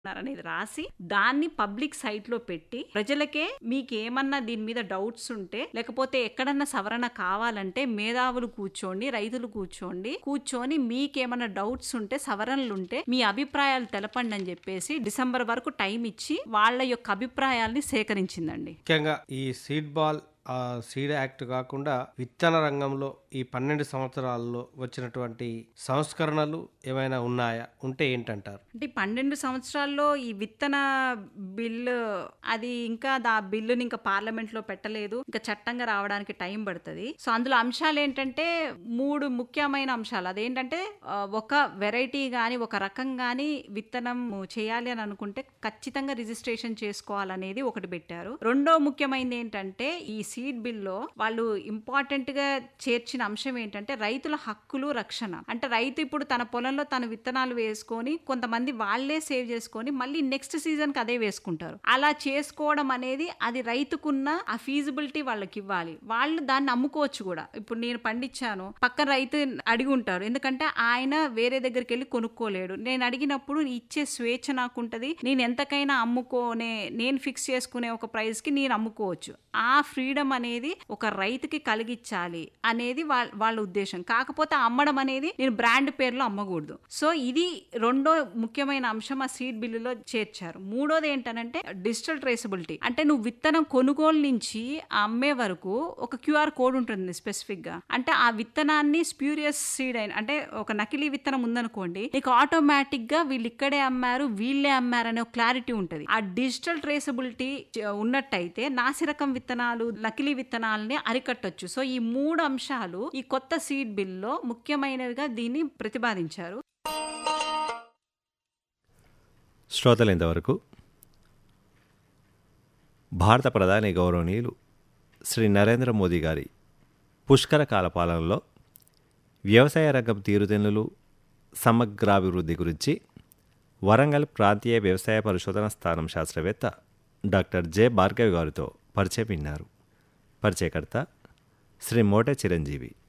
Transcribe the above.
అనేది రాసి దాన్ని పబ్లిక్ సైట్ లో పెట్టి ప్రజలకే మీకు ఏమన్నా దీని మీద డౌట్స్ ఉంటే లేకపోతే ఎక్కడన్నా సవరణ కావాలంటే మేధావులు కూర్చోండి రైతులు కూర్చోండి కూర్చొని మీకేమన్నా డౌట్స్ ఉంటే సవరణలు ఉంటే మీ అభిప్రాయాలు తెలపండి అని చెప్పేసి డిసెంబర్ వరకు టైం ఇచ్చి వాళ్ళ యొక్క అభిప్రాయాల్ని సేకరించిందండి ముఖ్యంగా ఈ సీడ్ బాల్ ఆ సీడ్ యాక్ట్ కాకుండా విత్తన రంగంలో ఈ పన్నెండు సంవత్సరాల్లో వచ్చినటువంటి సంస్కరణలు ఏమైనా ఉన్నాయా ఉంటే ఏంటంటారు అంటే ఈ పన్నెండు సంవత్సరాల్లో ఈ విత్తన బిల్లు అది ఇంకా దా బిల్లుని ఇంకా పార్లమెంట్ లో పెట్టలేదు ఇంకా చట్టంగా రావడానికి టైం పడుతుంది సో అందులో అంశాలు ఏంటంటే మూడు ముఖ్యమైన అంశాలు అదేంటంటే ఆ, ఒక వెరైటీ గాని ఒక రకం గాని విత్తనం చేయాలి అని అనుకుంటే ఖచ్చితంగా రిజిస్ట్రేషన్ చేసుకోవాలనేది ఒకటి పెట్టారు రెండో ముఖ్యమైనది ఏంటంటే ఈ సీడ్ బిల్లో వాళ్ళు ఇంపార్టెంట్ గా చేర్చిన అంశం ఏంటంటే రైతుల హక్కులు రక్షణ అంటే రైతు ఇప్పుడు తన పొలంలో తన విత్తనాలు వేసుకొని కొంతమంది వాళ్ళే సేవ్ చేసుకొని మళ్ళీ నెక్స్ట్ సీజన్ కి అదే వేసుకుంటారు అలా చేసుకోవడం అనేది అది రైతుకున్న ఆ ఫీజిబిలిటీ వాళ్ళకి ఇవ్వాలి వాళ్ళు దాన్ని అమ్ముకోవచ్చు కూడా ఇప్పుడు నేను పండించాను పక్కన రైతు అడిగి ఉంటారు ఎందుకంటే ఆయన వేరే దగ్గరికి వెళ్ళి కొనుక్కోలేడు నేను అడిగినప్పుడు ఇచ్చే స్వేచ్ఛ నాకు ఉంటది నేను ఎంతకైనా అమ్ముకోనే నేను ఫిక్స్ చేసుకునే ఒక ప్రైస్ కి నేను అమ్ముకోవచ్చు ఆ ఫ్రీడమ్ అనేది ఒక రైతుకి కలిగించాలి అనేది వాళ్ళ వాళ్ళ ఉద్దేశం కాకపోతే ఆ అమ్మడం అనేది నేను బ్రాండ్ పేరులో అమ్మకూడదు సో ఇది రెండో ముఖ్యమైన అంశం ఆ సీడ్ బిల్లులో చేర్చారు మూడోది ఏంటనంటే డిజిటల్ ట్రేసబిలిటీ అంటే నువ్వు విత్తనం కొనుగోలు నుంచి ఆ అమ్మే వరకు ఒక క్యూఆర్ కోడ్ ఉంటుంది స్పెసిఫిక్ గా అంటే ఆ విత్తనాన్ని స్ప్యూరియస్ సీడ్ అయిన అంటే ఒక నకిలీ విత్తనం ఉందనుకోండి నీకు ఆటోమేటిక్ గా వీళ్ళు ఇక్కడే అమ్మారు వీళ్ళే అమ్మారు అనే ఒక క్లారిటీ ఉంటుంది ఆ డిజిటల్ ట్రేసబిలిటీ ఉన్నట్టయితే నాసిరకం విత్తనాలు నకిలీ విత్తనాలని అరికట్టొచ్చు సో ఈ మూడు అంశాలు ఈ కొత్త సీడ్ బిల్లో ముఖ్యమైనవిగా దీన్ని ప్రతిపాదించారు శ్రోతలు ఇంతవరకు భారత ప్రధాని గౌరవనీయులు శ్రీ నరేంద్ర మోదీ గారి పుష్కర కాల పాలనలో వ్యవసాయ రంగం తీరుతెన్నులు సమగ్రాభివృద్ధి గురించి వరంగల్ ప్రాంతీయ వ్యవసాయ పరిశోధన స్థానం శాస్త్రవేత్త డాక్టర్ జె భార్గవి గారితో పరిచయం విన్నారు పరిచయకర్త శ్రీ మోటే చిరంజీవి